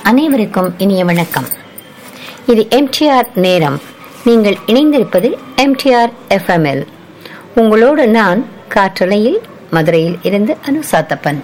அனைவருக்கும் இனிய வணக்கம் இது எம்டிஆர் நேரம் நீங்கள் இணைந்திருப்பது எம்டிஆர் எஃப்எம்எல் உங்களோடு நான் காற்றலையில் மதுரையில் இருந்து அனுசாத்தப்பன்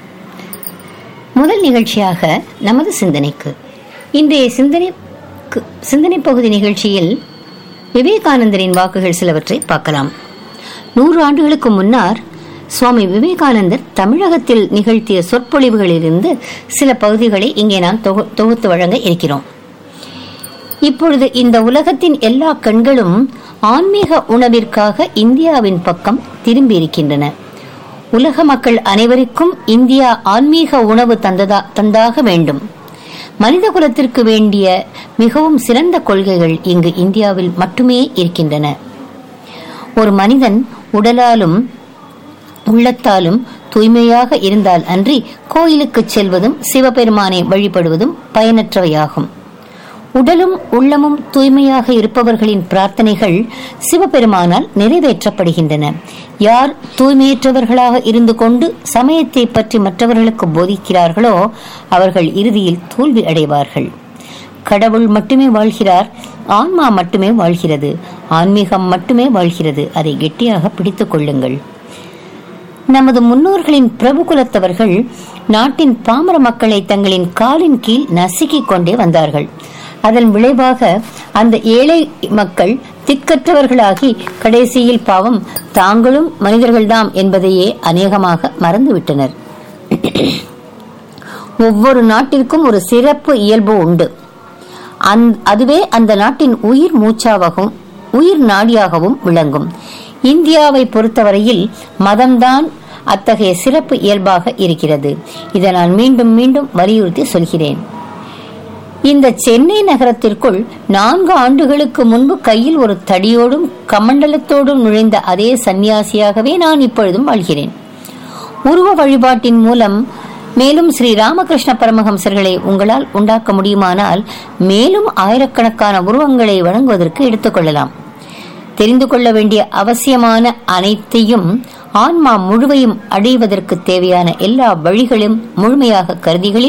முதல் நிகழ்ச்சியாக நமது சிந்தனைக்கு இன்றைய சிந்தனை சிந்தனை பகுதி நிகழ்ச்சியில் விவேகானந்தரின் வாக்குகள் சிலவற்றை பார்க்கலாம் நூறு ஆண்டுகளுக்கு முன்னர் சுவாமி விவேகானந்தர் தமிழகத்தில் நிகழ்த்திய சொற்பொழிவுகளிலிருந்து சில பகுதிகளை இங்கே நான் தொகு- தொகுத்து வழங்க இருக்கிறோம் இப்பொழுது இந்த உலகத்தின் எல்லா கண்களும் ஆன்மீக உணவிற்காக இந்தியாவின் பக்கம் திரும்பி இருக்கின்றன உலக மக்கள் அனைவருக்கும் இந்தியா ஆன்மீக உணவு தந்ததா தந்தாக வேண்டும் மனித குலத்திற்கு வேண்டிய மிகவும் சிறந்த கொள்கைகள் இங்கு இந்தியாவில் மட்டுமே இருக்கின்றன ஒரு மனிதன் உடலாலும் உள்ளத்தாலும் தூய்மையாக இருந்தால் அன்றி கோயிலுக்குச் செல்வதும் சிவபெருமானை வழிபடுவதும் பயனற்றவையாகும் உடலும் உள்ளமும் தூய்மையாக இருப்பவர்களின் பிரார்த்தனைகள் சிவபெருமானால் நிறைவேற்றப்படுகின்றன யார் தூய்மையற்றவர்களாக இருந்து கொண்டு சமயத்தை பற்றி மற்றவர்களுக்கு போதிக்கிறார்களோ அவர்கள் இறுதியில் தோல்வி அடைவார்கள் கடவுள் மட்டுமே வாழ்கிறார் ஆன்மா மட்டுமே வாழ்கிறது ஆன்மீகம் மட்டுமே வாழ்கிறது அதை கெட்டியாக பிடித்துக் கொள்ளுங்கள் நமது முன்னோர்களின் பிரபு குலத்தவர்கள் நாட்டின் பாமர மக்களை தங்களின் காலின் கீழ் நசுக்கிக் கொண்டே வந்தார்கள் அதன் விளைவாக அந்த ஏழை மக்கள் திக்கற்றவர்களாகி கடைசியில் பாவம் தாங்களும் மனிதர்கள்தாம் என்பதையே அநேகமாக மறந்துவிட்டனர் ஒவ்வொரு நாட்டிற்கும் ஒரு சிறப்பு இயல்பு உண்டு அந்- அதுவே அந்த நாட்டின் உயிர் மூச்சாகவும் உயிர் நாடியாகவும் விளங்கும் இந்தியாவை பொறுத்தவரையில் மதம்தான் அத்தகைய சிறப்பு இயல்பாக இருக்கிறது இதை நான் மீண்டும் மீண்டும் வலியுறுத்தி சொல்கிறேன் இந்த சென்னை நகரத்திற்குள் நான்கு ஆண்டுகளுக்கு முன்பு கையில் ஒரு தடியோடும் கமண்டலத்தோடும் நுழைந்த அதே சந்நியாசியாகவே நான் இப்பொழுதும் வாழ்கிறேன் உருவ வழிபாட்டின் மூலம் மேலும் ஸ்ரீ ராமகிருஷ்ண பரமஹம்சர்களை உங்களால் உண்டாக்க முடியுமானால் மேலும் ஆயிரக்கணக்கான உருவங்களை வழங்குவதற்கு எடுத்துக்கொள்ளலாம் தெரிந்து கொள்ள வேண்டிய அவசியமான அனைத்தையும் ஆன்மா முழுவையும் அடைவதற்கு தேவையான எல்லா வழிகளும் முழுமையாக கருதிகளில்